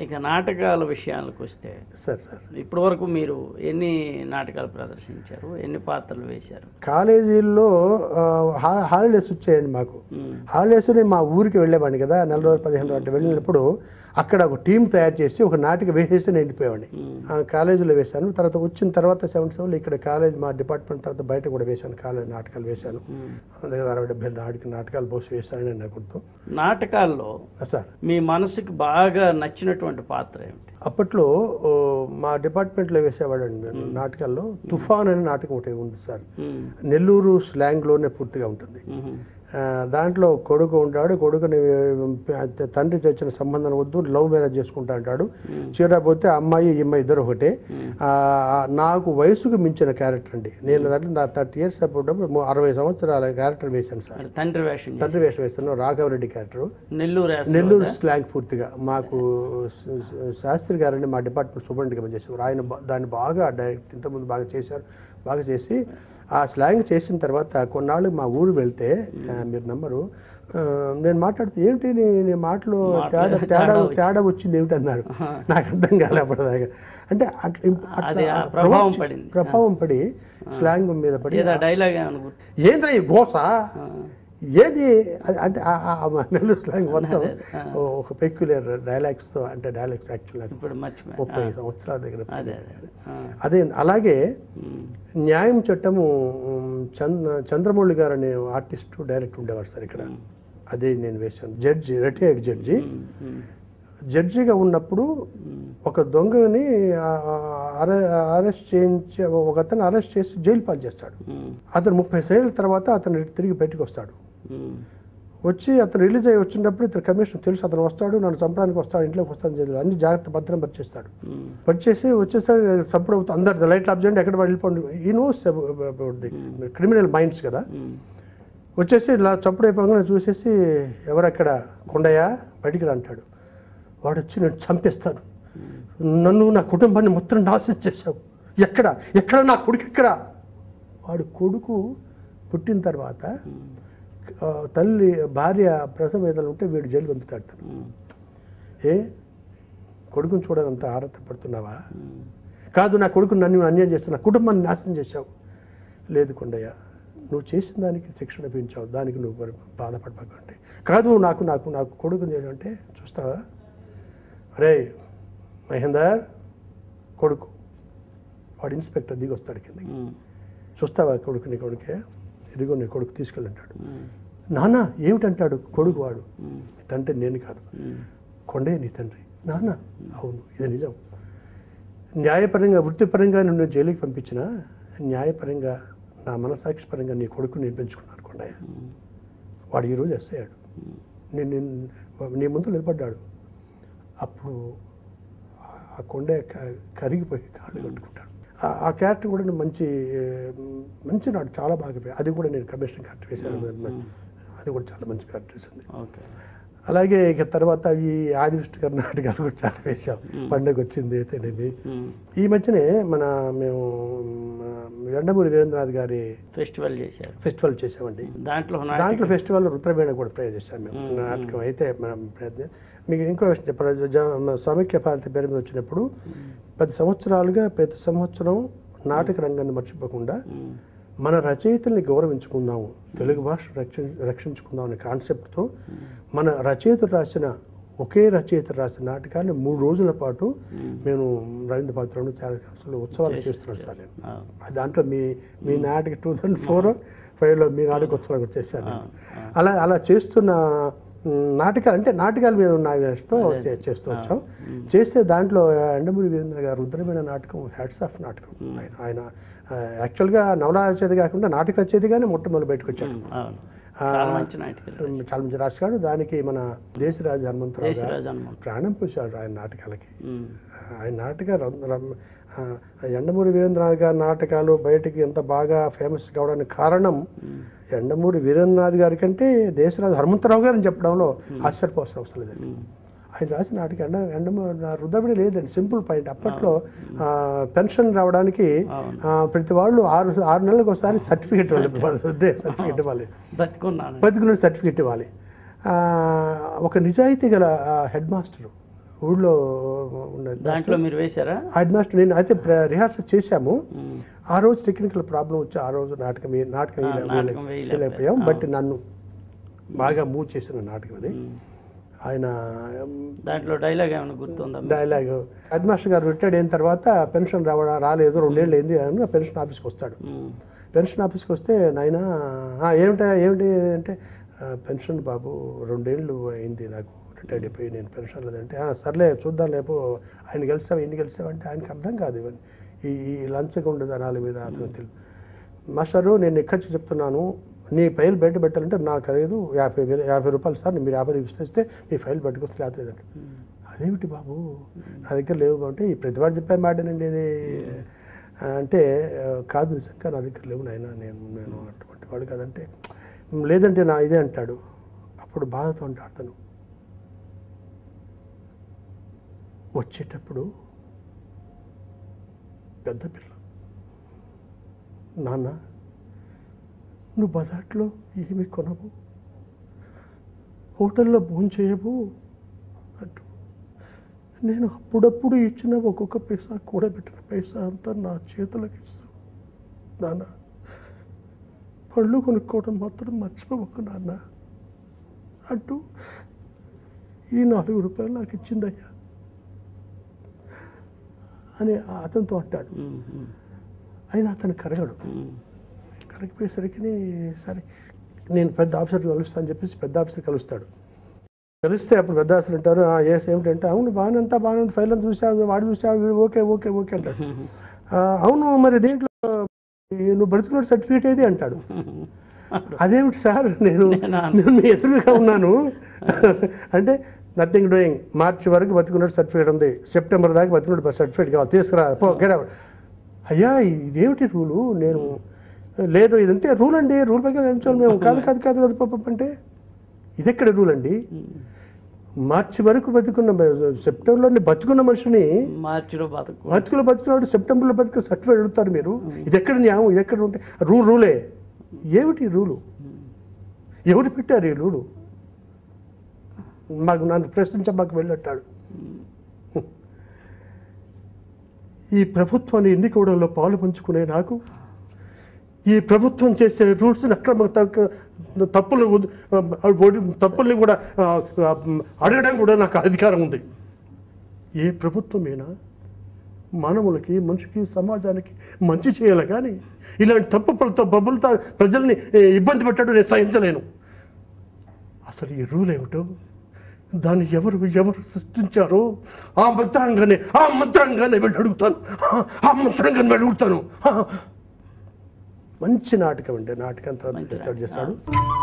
ఇక నాటకాల విషయాలకు వస్తే సార్ సార్ ఇప్పటి వరకు మీరు ఎన్ని నాటకాలు ప్రదర్శించారు ఎన్ని పాత్రలు వేశారు కాలేజీల్లో ఆ, హా- హాలిడేస్ వచ్చాయండి మాకు హాలిడేస్ నేను మా ఊరికి వెళ్ళేవాడిని కదా నెల రోజులు పదిహేను రోజులు అట్లా వెళ్ళినప్పుడు అక్కడ ఒక టీం తయారు చేసి ఒక నాటిక వేసేసి నేను వెళ్ళిపోయేవాడిని ఆ, కాలేజీలో వేశాను తర్వాత వచ్చిన తర్వాత సెవెంటీ సెవెన్లో ఇక్కడ కాలేజ్ మా డిపార్ట్మెంట్ తర్వాత బయట కూడా వేశాను కాలేజ్ నాటకాలు వేశాను దగ్గర అరవై డెబ్బై నాటిక నాటకాలు పోసి వేశానని నాకు గుర్తు నాటకాల్లో ఆ, సార్ మీ మనసుకి బాగా నచ్చినటువంటి పాత్ర ఏమిటి అప్పట్లో ఓ, మా డిపార్ట్మెంట్లో వేసేవాళ్ళండి నేను నాటకాల్లో తుఫాన్ అనే నాటకం ఒకటి ఉంది సార్ మ్మ్. నెల్లూరు స్లాంగ్లోనే పూర్తిగా ఉంటుంది మ్మ్. ఆ, దాంట్లో కొడుకు ఉంటాడు కొడుకుని ఆ, తండ్రి చచ్చిన సంబంధం వద్దు లవ్ మ్యారేజ్ చేసుకుంటా అంటాడు చీరపోతే అమ్మాయి ఈ అమ్మాయి ఇద్దరు ఒకటే ఆ, నాకు వయసుకు మించిన క్యారెక్టర్ అండి నేను దాంట్లో నా థర్టీ ఇయర్స్ అప్పుడు అరవై సంవత్సరాల క్యారెక్టర్ వేశాను సార్ మరి తండ్రి వేషం చేశారు. తండ్రి వేషం వేశాను రాఘవరెడ్డి క్యారెక్టర్ నెల్లూరు యాస నెల్లూరు స్లాంగ్ పూర్తిగా మాకు శ- శ- శాస్త్రి గారని మా డిపార్ట్మెంట్ సూపరింటెండెంట్గా పనిచేసేవారు ఆయన బా- దాన్ని బాగా డైరెక్ట్ ఇంతకుముందు బాగా చేశారు బాగా చేసి ఆ స్లాంగ్ చేసిన తర్వాత కొన్నాళ్ళు మా ఊరు వెళ్తే ఆ, మీరు నమ్మరు ఆ, నేను మాట్లాడుతూ ఏమిటి నీ నీ మాటలో తేడా తేడా తేడా వచ్చింది ఏమిటి అన్నారు నాకు అర్థం కాలేపడదాకా అంటే అట్లా అట్లా అది ఆ ప్రభావం ప్రభావం పడింది ప్రభావం పడి స్లాంగ్ మీద పడి ఏదో డైలాగ్ ఏమైనా గుర్తు ఏంద్రా ఈ గోస ఏది అది అంటే ఆ- ఆ- ఆ నెల్లూరు స్లాంగ్ మొత్తం ఒక పెక్యులర్ డైలాగ్స్తో అంటే డైలాగ్స్ యాక్చువల్ ఇప్పుడు మర్చిపోయా ముప్పై సంవత్సరాల దగ్గర అదే అదే ఆ. అదే అలాగే మ్మ్. న్యాయం చట్టము ఉమ్, చంద్ర చంద్రమౌళి గారు అనే ఆర్టిస్టు డైరెక్టర్ ఉండేవారు సార్ ఇక్కడ అదే నేను వేశాను జడ్జి రిటైర్డ్ జడ్జి మ్మ్. జడ్జిగా ఉన్నప్పుడు ఒక దొంగని ఆ, అరె- అరెస్ట్ చేయించి ఒక అతను అరెస్ట్ చేసి జైలు పాలు చేస్తాడు మ్మ్. అతను ముప్పై ఏళ్ళ తర్వాత అతను తిరిగి బయటకు వస్తాడు మ్మ్. వచ్చి అతను రిలీజ్ అయ్యి వచ్చినప్పుడు ఇతను కమిషనర్ తెలుసు అతను వస్తాడు నన్ను చంపడానికి వస్తాడు ఇంట్లోకి వస్తాను చెప్పి అన్ని జాగ్రత్త భద్రం పరిచేస్తాడు మ్మ్. పరిచేసి వచ్చేసాడు సపోర్ట్ అవుతుంది అందరు లైట్ ఆఫ్ చేయండి ఎక్కడ వెళ్ళిపోండి ఈ నోస్ క్రిమినల్ మైండ్స్ కదా మ్మ్. వచ్చేసి ఇలా చప్పుడు అయిపోగానే చూసేసి ఎవరక్కడ కొండయ్య బయటికి రా అంటాడు వాడు వచ్చి నేను చంపేస్తాను నన్ను నా కుటుంబాన్ని మొత్తం నాశనం చేశావు ఎక్కడ ఎక్కడ నా కొడుకు ఎక్కడ వాడు కొడుకు పుట్టిన తర్వాత ఆ, తల్లి భార్య ప్రసవ వేదనలు ఉంటే వీడు జైలు పంపుతాడు తను మ్మ్. ఏ కొడుకుని చూడనంత ఆరాట పడుతున్నావా కాదు నా కొడుకు నన్ను అన్యాయం చేస్తున్నా కుటుంబాన్ని నాశనం చేశావు లేదు కొండయ్య నువ్వు చేసిన దానికి శిక్షణ పెంచావు దానికి నువ్వు మరి బాధపడబాకంటే కాదు నాకు నాకు నాకు కొడుకు అంటే చూస్తావా అరే మహేందర్ కొడుకు వాడు ఇన్స్పెక్టర్ దిగి వస్తాడు కిందకి మ్మ్. చూస్తావా కొడుకు నీ కొడుకే ఇదిగో నీ కొడుకు తీసుకెళ్ళంటాడు నాన్న ఏమిటంటాడు కొడుకు వాడు తండ్రి నేను కాదు కొండే నీ తండ్రి నాన్న అవును ఇది నిజం న్యాయపరంగా వృత్తిపరంగా నిన్ను జైలుకి పంపించిన న్యాయపరంగా నా మనసాక్షి పరంగా నీ కొడుకు నేను పెంచుకున్నాను కొండయ్య వాడు ఈరోజు ఎస్ అయ్యాడు నేను నేను- నీ ముందు నిలబడ్డాడు అప్పుడు ఆ కొండయ్య క- కరిగిపోయి కాళ్ళు కట్టుకుంటాడు ఆ- ఆ క్యారెక్టర్ కూడా నేను మంచి ఏ, మంచి నాడు చాలా బాగా పే- అది కూడా నేను కమిషనర్ క్యారెక్టర్ వేశాను అది కూడా చాలా మంచి క్యారెక్టర్ వేసింది ఓకే అలాగే ఇక తర్వాత ఈ ఆదివిష్ణు గారి నాటకాలు కూడా చాలా వేశాం పండగ వచ్చింది అయితేనేమి మ్మ్. ఈ మధ్యనే మన మేము మ, ఎండమూరి వీరేంద్రనాథ్ గారి ఫెస్టివల్ చేశారు ఫెస్టివల్ చేసామండి దాంట్లో నా దాంట్లో ఫెస్టివల్ రుద్రవీణ కూడా ప్రే చేశాం మేము నాటకం అయితే మనం ప్రయత్నం మీకు ఇంకో విషయం చెప్పాలి జ- మన సమైక్య భారతి పేరు మీద వచ్చినప్పుడు పది సంవత్సరాలుగా ప్రతి సంవత్సరం నాటక రంగాన్ని మర్చిపోకుండా మన రచయితల్ని గౌరవించుకుందాము తెలుగు భాష రక్షి రక్షించుకుందాం అనే కాన్సెప్ట్తో మన రచయితలు రాసిన ఒకే రచయిత రాసిన నాటకాన్ని మూడు రోజుల పాటు నేను రవీంద్ర పాత్రను చాలా సంవత్సరాలు ఉత్సవాలు చేస్తున్నాను సార్ నేను ఆ, ఆ దాంట్లో మీ మీ నాటిక టూ థౌజండ్ ఫోర్ ఫైవ్లో మీ నాటక ఉత్సవాలు కూడా చేశాను నేను. అలా అలా చేస్తున్న మ్, నాటకాలు అంటే నాటకాల మీద ఉన్న ఆవేశంతో చే- చేస్తూ వచ్చాం చేస్తే దాంట్లో ఎండమూరి వీరేంద్ర గారు రుద్రమైన నాటకం హ్యాట్స్ ఆఫ్ నాటకం ఆయన ఆయన ఆ, యాక్చువల్గా నవల రచయిత కాకుండా నాటక రచయితగానే మొట్టమొదటి బయటకు వచ్చాడు అవును చాలా మంచి నాటకాలు చాలా మంచి రాశాడు దానికి మన దేశరాజు హనుమంతరావు గారు దేశరాజు హనుమంత్ ప్రాణం పోశాడు ఆయన నాటకాలకి మ్మ్. ఆయన నాటక రం- రం- ఆ, ఎండమూరి వీరేంద్రనాథ్ గారి నాటకాలు బయటికి ఎంత బాగా ఫేమస్ కావడానికి కారణం ఎండమూరి వీరేంద్రనాథ్ గారి కంటే దేశరాజు హనుమంతరావు గారిని చెప్పడంలో ఆశ్చర్యపోవాల్సిన అవసరం లేదండి ఆయన రాసిన నాటకం ఎండ ఎండమూరి నా రుద్రబడి లేదండి సింపుల్ పాయింట్ అప్పట్లో ఆ, పెన్షన్ రావడానికి ఆ, ప్రతి వాళ్ళు ఆరు ఆరు నెలలకు ఒకసారి సర్టిఫికేట్ ఇవ్వాలి సర్టిఫికేట్ ఇవ్వాలి బతికున్నాను బతుకున్న సర్టిఫికేట్ ఇవ్వాలి ఆ, ఒక నిజాయితీ గల హెడ్ మాస్టరు ఊళ్ళో ఉన్న దాంట్లో మీరు వేశారా హెడ్ మాస్టర్ నేను అయితే రిహార్సల్ చేశాము ఆ రోజు టెక్నికల్ ప్రాబ్లం వచ్చి ఆ రోజు నాటకం వే- నాటకం వేయలే- నాటకం వేయలే- వేయలేకపోయాం. వేయలేకపోయాం బట్ నన్ను బాగా మూవ్ చేసిన నాటకం అది ఆయన దాంట్లో డైలాగ్ ఏమైనా గుర్తుందా మీకు? డైలాగ్ హెడ్ మాస్టర్ గారు రిటైర్డ్ అయిన తర్వాత పెన్షన్ రావడం రాలేదు రెండేళ్ళు అయింది అని పెన్షన్ ఆఫీస్కి వస్తాడు మ్మ్. పెన్షన్ ఆఫీస్కి వస్తే నాయన ఏమిటా ఏమిటి అంటే "ఆ, పెన్షన్ బాబు రెండేళ్ళు అయింది నాకు రిటైర్డ్ అయిపోయి నేను పెన్షన్ లేదంటే "ఆ, సర్లే చూద్దాం లేపు ఆయన గెలిచావు ఎన్ని గెలిచావు అంటే ఆయనకి అర్థం కాదు ఇవన్నీ ఈ ఈ లంచగొండ ధనాల మీద అతను తెలుసు మాస్టరు నేను ఎక్కడి చెప్తున్నాను నీ ఫైల్ బయట పెట్టాలంటే నాకు ఖరీదు యాభై వేలు యాభై రూపాయలు సార్ మీరు యాభై రూపాయలు ఇస్తే మీ ఫైల్ బయటకు లేదంటే అదేమిటి బాబు నా దగ్గర లేవు అంటే ఈ ప్రతివాడు చెప్పే మాటనండి ఇది ఆ, అంటే ఆ, కాదు నిజంగా నా దగ్గర లేవు నాయన నేను నేను అటువంటి వాడు కాదంటే లేదంటే నా ఇదే అంటాడు అప్పుడు బాధతో అంటాడు అతను వచ్చేటప్పుడు పెద్ద పిల్ల నాన్న నువ్వు బజార్లో ఏమి కొనవు హోటల్లో భోంచేయవు అంటూ నేను అప్పుడప్పుడు ఇచ్చిన ఒక్కొక్క పైసా కూడబెట్టిన పైసా అంతా నా చేతులకు ఇస్తూ నాన్న పళ్ళు కొనుక్కోవడం మాత్రం మర్చిపోవకు నాన్న అంటూ ఈ నాలుగు రూపాయలు నాకు ఇచ్చిందయ్యా అని అతనితో అంటాడు మ్మ్. మ్మ్. అయినా అతను కరగడు మ్మ్. కరిగిపోయేసరికి సరే నేను పెద్ద ఆఫీసర్ కలుస్తా అని చెప్పేసి పెద్ద ఆఫీసర్ కలుస్తాడు కలిస్తే అప్పుడు పెద్ద ఆఫీసర్ అంటారు "ఆ, ఎస్ ఏమిటంటే అవును బాగానే అంతా బాగానే ఉంది ఫైల్ అంతా చూసావు వాడు చూసావు వీడు ఓకే ఓకే ఓకే అంటాడు "ఆ, అవును మరి దీంట్లో ఈ నువ్వు బ్రతుకున్న సర్టిఫికేట్ ఏది అంటాడు అదేమిటి సార్ నేను నేను మీ ఎదురుగా ఉన్నాను అంటే నథింగ్ డూయింగ్ మార్చి వరకు బతుకున్నట్టు సర్టిఫికేట్ ఉంది సెప్టెంబర్ దాకా బతుకున్నట్టు సర్టిఫికేట్ కావాలి తీసుకురా పో get out." అయ్యా ఇదేమిటి రూలు నేను లేదు ఇదంతే రూల్ అండి రూల్ ప్రకారం నడిచాలి మేము కాదు కాదు కాదు కాదు పాప అంటే ఇది ఎక్కడ రూల్ అండి మార్చి వరకు బతుకున్న సెప్టెంబర్లో బతుకున్న మనిషిని మార్చిలో బతుకు బతుకులు బతుకున్నాడు సెప్టెంబర్లో బతుకు సర్టిఫికేట్ అడుగుతారు మీరు ఇది ఎక్కడ న్యాయం ఇది ఎక్కడ ఉంటే రూల్ రూలే ఏమిటి ఈ రూలు ఎవరు పెట్టారు ఈ రూలు మాకు నన్ను ప్రశ్నించ మాకు వెళ్ళట్టాడు ఈ ప్రభుత్వాన్ని ఎన్నుకోవడంలో పాలు పంచుకునే నాకు ఈ ప్రభుత్వం చేసే రూల్స్ అక్రమ తక్క- తప్పులు ఉద్- తప్పుల్ని కూడా ఆ, ఆ, అడగడం కూడా నాకు అధికారం ఉంది ఏ ప్రభుత్వమైనా మానవులకి మనిషికి సమాజానికి మంచి చేయాలి కానీ ఇలాంటి తప్పులతో బబ్బులతో ప్రజల్ని ఏ, ఇబ్బంది పెట్టడం నేను సహించలేను అసలు ఈ రూల్ ఏమిటో దాన్ని ఎవరు ఎవరు సృష్టించారో ఆ మంత్రాంగానే ఆ మంత్రాంగానే వెళ్ళి అడుగుతాను ఆ- ఆ మంత్రాంగాన్ని వెళ్ళి అడుగుతాను ఆ. మంచి నాటకం అండి నాటకం తర్వాత స్టార్ట్ చేశాడు